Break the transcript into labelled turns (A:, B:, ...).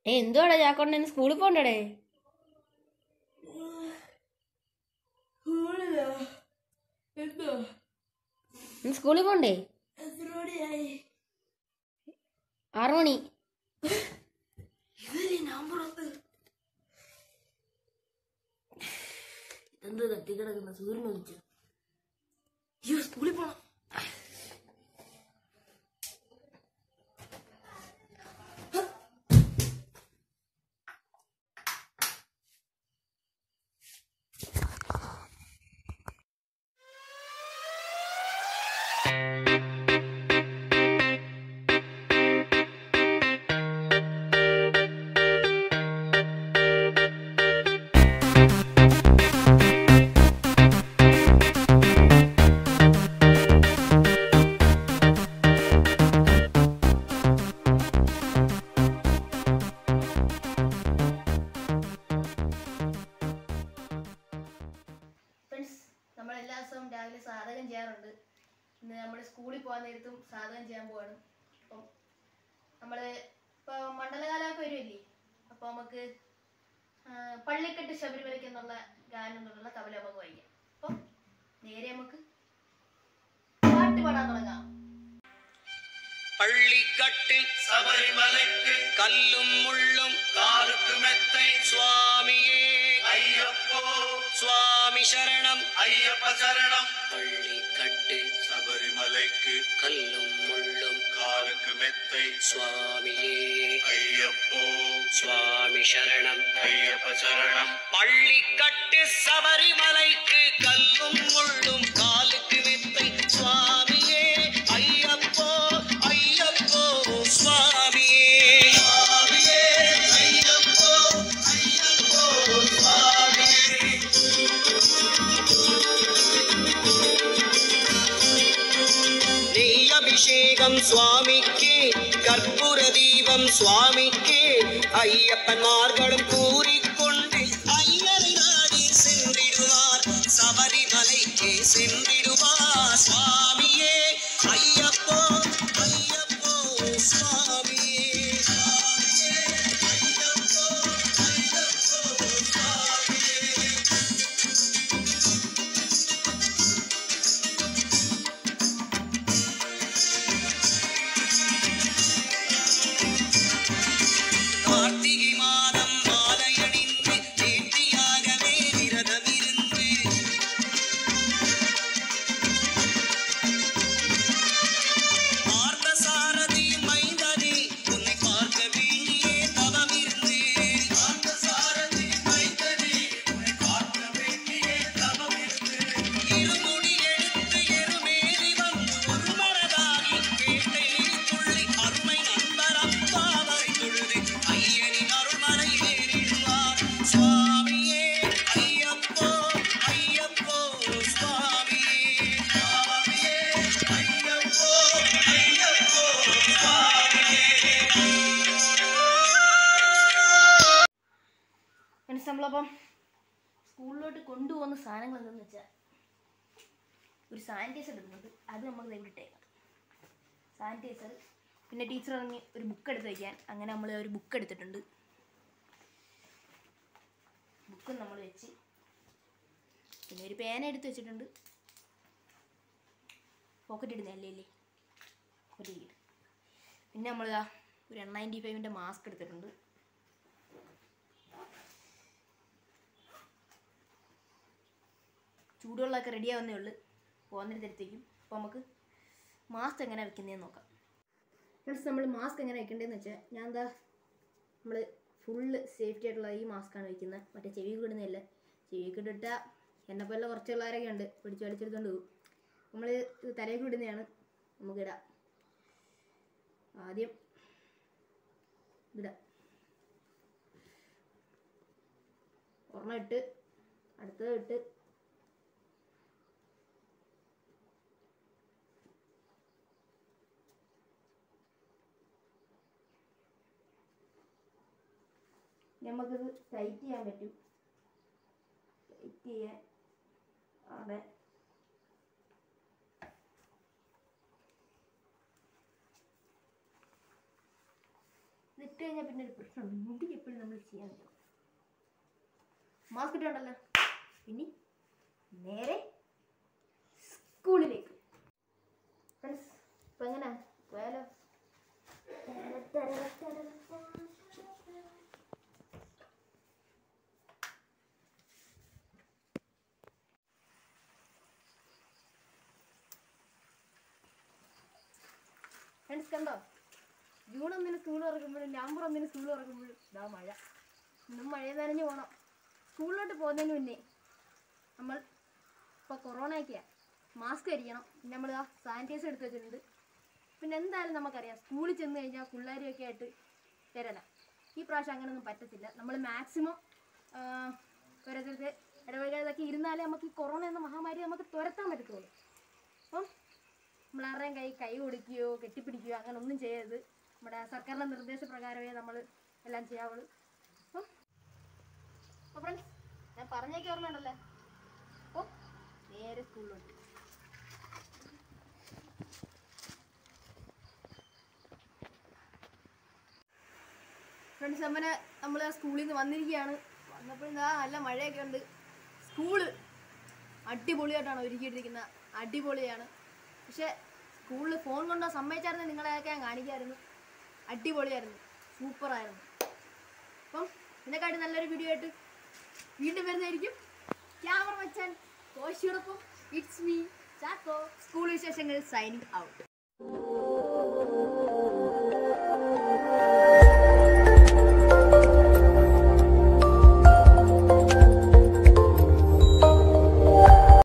A: ഏ എന്തുവാടാ ചാക്കോണ്ടെ ഇന്ന് സ്കൂളിൽ പോണ്ടേ ഇന്ന് സ്കൂളിൽ പോണ്ടേ ആറു മണി
B: എന്ത് തട്ടിക്കിടക്കുന്ന സൂര്യൻ വിളിച്ചു അയ്യോ സ്കൂളിൽ പോണം
A: ഫ്രണ്ട്സ് നമ്മൾ എല്ലാ ദിവസവും രാവിലെ സാധകം ചെയ്യാറുണ്ട് ഇന്ന് നമ്മൾ സ്കൂളിൽ പോകാൻ നേരത്തും സാധകം ചെയ്യാൻ പോവാണ് അപ്പം നമ്മൾ ഇപ്പോൾ മണ്ഡലകാലമൊക്കെ വരുമല്ലേ അപ്പോൾ നമുക്ക് ആ, പള്ളിക്കെട്ട് ശബരിമലയ്ക്ക് എന്നുള്ള ഗാനം എന്നുള്ള കവല നമുക്ക് വായിക്കാം അപ്പം നേരെ നമുക്ക് പാട്ട് പാടാൻ തുടങ്ങാം
C: പള്ളിക്കട്ട്
D: ശബരിമലയ്ക്ക്
C: കല്ലും മുള്ളും
D: കാലുക്ക് മെത്തൈ
C: സ്വാമിയേ
D: അയ്യപ്പോ
C: സ്വാമി ശരണം
D: അയ്യപ്പ ശരണം
C: പള്ളിക്കട്ട്
D: ശബരിമലയ്ക്ക്
C: കല്ലും മുള്ളും
D: കാലുക്ക് മെത്തൈ
C: സ്വാമിയേ
D: അയ്യപ്പോ
C: സ്വാമി ശരണം
D: അയ്യപ്പ ശരണം
C: പള്ളിക്കട്ട് ശബരിമലയ്ക്ക് കല്ലും മുള്ളും കാലുക്ക് മെത്തൈ സ്വാമിയേ അയ്യപ്പോ അയ്യപ്പോ സ്വാമിയേ
D: സ്വാമിയേ അയ്യപ്പോ അയ്യപ്പോ സ്വാമിയേ
C: നെയ്യഭിഷേകം സ്വാമിക്ക് കർപ്പൂരദീപം സ്വാമിക്ക് അയ്യപ്പന്മാർകളും കൂറിക്കൊണ്ട് അയ്യரை നാടി സെന്തിടുവാർ ശബരിമലയ്ക്ക് സെന്തിടുവാർ സ്വാമിയേ അയ്യപ്പോ അയ്യപ്പോ സ്വാമിയേ സ്വാമിയേ അയ്യപ്പോ അയ്യപ്പോ സ്വാമിയേ கார்த்திகை மாதம் மாலையணிந்து நேர்த்தியாகவே விரதமிருந்து பார்த்த சாரதி மைந்தனே உன்னை பார்க்க வேண்டியே தவமிருந்து
D: பார்த்த சாரதி மைந்தனே உன்னை பார்க்க வேண்டியே தவமிருந்து
C: இருமுடி எடுத்து எருமேலி வந்து ஒரு மனதாகி கேட்டையில் துள்ளி அருமை நண்பரம் பாவரை தொழுது ஐயனின் அருள்மலை ஏறிடுவார் சுவாமியே ஐயப்போ ஐயப்போ சுவாமியே
D: സ്വാമിയേ അയ്യപ്പോ അയ്യപ്പോ സ്വാമിയേ
A: ഫ്രണ്ട്സ് നമ്മളപ്പം സ്കൂളിലോട്ട് കൊണ്ടുപോകുന്ന സാധനങ്ങൾ എന്തെന്ന് വെച്ചാൽ ഒരു സാനിറ്റൈസർ എടുക്കുന്നുണ്ട് അത് നമുക്ക് ദൈവം ഇട്ടേക്കാം സാനിറ്റൈസർ പിന്നെ ടീച്ചർ പറഞ്ഞ് ഒരു ബുക്ക് എടുത്ത് വയ്ക്കാൻ അങ്ങനെ നമ്മൾ ഒരു ബുക്ക് എടുത്തിട്ടുണ്ട് ബുക്കും നമ്മൾ വെച്ച് പിന്നെ ഒരു പേന എടുത്ത് വെച്ചിട്ടുണ്ട് പോക്കറ്റ് ഇടുന്നതല്ലേ അല്ലേ പോക്കറ്റ് ഇരിക്കട്ടെ പിന്നെ നമ്മളിതാ ഒരു എൺ നയൻറ്റി ഫൈവിൻ്റെ മാസ്ക് എടുത്തിട്ടുണ്ട് ചൂടുവെള്ളമൊക്കെ റെഡിയാവുന്നേ ഉള്ളൂ പോകുന്നിടത്തേക്കും അപ്പോൾ നമുക്ക് മാസ്ക് എങ്ങനെ വെക്കുന്നതെന്ന് നോക്കാം ഫ്രണ്ട്സ് നമ്മൾ മാസ്ക് എങ്ങനെ വെക്കേണ്ടതെന്ന് വെച്ചാൽ ഞാൻ എന്താ നമ്മൾ ഫുള്ള് സേഫ്റ്റി ആയിട്ടുള്ള ഈ മാസ്കാണ് വെക്കുന്നത് മറ്റേ ചെവി കിടുന്നതല്ല ചെവി കിട്ടിട്ടാൽ എന്നെ പോലെ കുറച്ച് പിള്ളേരൊക്കെ ഉണ്ട് പിടിച്ച് വലിച്ചെടുത്തോണ്ട് പോകും നമ്മൾ ഇത് തലയിൽ ഇടുന്നതാണ് നമുക്കിടാം ആദ്യം ഇടാം ഒരെണ്ണം ഇട്ട് അടുത്തത് ഇട്ട് നമുക്കിത് ടൈറ്റ് ചെയ്യാൻ പറ്റും ടൈറ്റ് ചെയ്യാൻ അവിടെ ഇത് ഇട്ട് കഴിഞ്ഞാൽ പിന്നെ ഒരു പ്രശ്നമുണ്ട് മുടി എപ്പോഴും നമ്മൾ ചെയ്യാൻ പറ്റും മാസ്ക് ഇട്ടുണ്ടല്ലോ ഇനി നേരെ സ്കൂളിലേക്ക് ഫ്രണ്ട്സ് ഇപ്പം എങ്ങനെ പോയാലോ ഫ്രണ്ട്സ് കണ്ടോ ജൂൺ ഒന്നിന് സ്കൂൾ തുറക്കുമ്പോഴും നവംബർ ഒന്നിന് സ്കൂൾ തുറക്കുമ്പോഴും ഇതാ മഴ ഇന്നും മഴ നനഞ്ഞു പോകണം സ്കൂളിലോട്ട് പോകുന്നതിന് മുന്നേ നമ്മൾ ഇപ്പോൾ കൊറോണയൊക്കെയാണ് മാസ്ക് ധരിക്കണം പിന്നെ നമ്മൾ ആ സാനിറ്റൈസർ എടുത്ത് വെച്ചിട്ടുണ്ട് പിന്നെ എന്തായാലും നമുക്കറിയാം സ്കൂളിൽ ചെന്ന് കഴിഞ്ഞാൽ പിള്ളേരെയൊക്കെ ആയിട്ട് തരണം ഈ പ്രാവശ്യം അങ്ങനെയൊന്നും പറ്റത്തില്ല നമ്മൾ മാക്സിമം ഓരോരുത്തർക്ക് ഇടവഴികളൊക്കെ ഇരുന്നാലേ നമുക്ക് ഈ കൊറോണ എന്ന മഹാമാരി നമുക്ക് തുരത്താൻ പറ്റത്തുള്ളൂ അപ്പം നമ്മളാരുടെയും കൈ കൈ കൊടുക്കുകയോ കെട്ടിപ്പിടിക്കുകയോ അങ്ങനെ ഒന്നും ചെയ്യരുത് നമ്മുടെ സർക്കാരിൻ്റെ നിർദ്ദേശപ്രകാരമേ നമ്മൾ എല്ലാം ചെയ്യാവുള്ളൂ അപ്പം അപ്പോൾ ഫ്രണ്ട്സ് ഞാൻ പറഞ്ഞേക്ക് ഓർമ്മയുണ്ടല്ലേ അപ്പോൾ നേരെ സ്കൂളിലോട്ട് ഫ്രണ്ട്സ് അമ്മനെ നമ്മൾ സ്കൂളിൽ നിന്ന് വന്നിരിക്കുകയാണ് വന്നപ്പോൾ ഇതാ നല്ല മഴയൊക്കെ ഉണ്ട് സ്കൂള് അടിപൊളിയായിട്ടാണ് ഒരുക്കിയിട്ടിരിക്കുന്നത് അടിപൊളിയാണ് പക്ഷേ സ്കൂളിൽ ഫോൺ കൊണ്ടോ സമ്മതിച്ചായിരുന്നു നിങ്ങളെയൊക്കെ ഞാൻ കാണിക്കായിരുന്നു അടിപൊളിയായിരുന്നു സൂപ്പറായിരുന്നു അപ്പം ഇതിനെക്കാട്ടി നല്ലൊരു വീഡിയോ ആയിട്ട് വീണ്ടും വരുന്നതായിരിക്കും ക്യാമറ വെച്ചാൽ കോശിയോടൊപ്പം ഇറ്റ്സ് മീ ചാക്കോ സ്കൂൾ വിശേഷങ്ങൾ സൈനിങ് ഔട്ട്